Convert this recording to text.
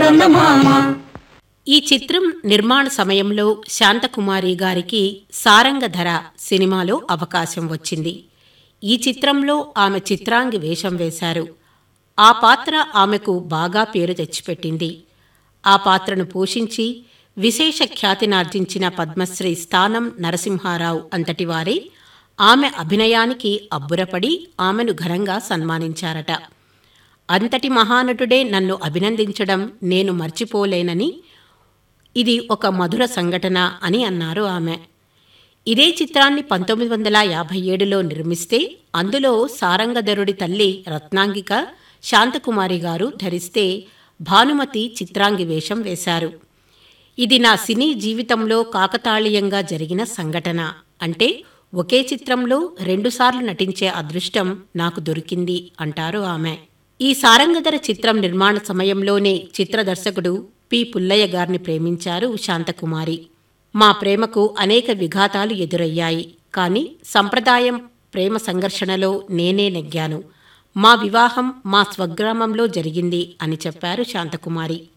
చందమామ ఈ చిత్రం నిర్మాణ సమయంలో శాంతకుమారి గారికి సారంగధర సినిమాలో అవకాశం వచ్చింది ఈ చిత్రంలో ఆమె చిత్రాంగి వేషం వేశారు ఆ పాత్ర ఆమెకు బాగా పేరు తెచ్చిపెట్టింది ఆ పాత్రను పోషించి విశేష ఖ్యాతినార్జించిన పద్మశ్రీ స్థానం నరసింహారావు అంతటివారే ఆమె అభినయానికి అబ్బురపడి ఆమెను ఘనంగా సన్మానించారట అంతటి మహానటుడే నన్ను అభినందించడం నేను మర్చిపోలేనని ఇది ఒక మధుర సంఘటన అని అన్నారు ఆమె ఇదే చిత్రాన్ని పంతొమ్మిది వందల యాభై ఏడులో నిర్మిస్తే అందులో సారంగధరుడి తల్లి రత్నాంగిక శాంతకుమారి గారు ధరిస్తే భానుమతి చిత్రాంగి వేషం వేశారు ఇది నా సినీ జీవితంలో కాకతాళీయంగా జరిగిన సంఘటన అంటే ఒకే చిత్రంలో రెండుసార్లు నటించే అదృష్టం నాకు దొరికింది అంటారు ఆమె ఈ సారంగధర చిత్రం నిర్మాణ సమయంలోనే చిత్రదర్శకుడు పి పుల్లయ్య గారిని ప్రేమించారు శాంతకుమారి మా ప్రేమకు అనేక విఘాతాలు ఎదురయ్యాయి కానీ సంప్రదాయం ప్రేమ సంఘర్షణలో నేనే నెగ్గాను మా వివాహం మా స్వగ్రామంలో జరిగింది అని చెప్పారు శాంతకుమారి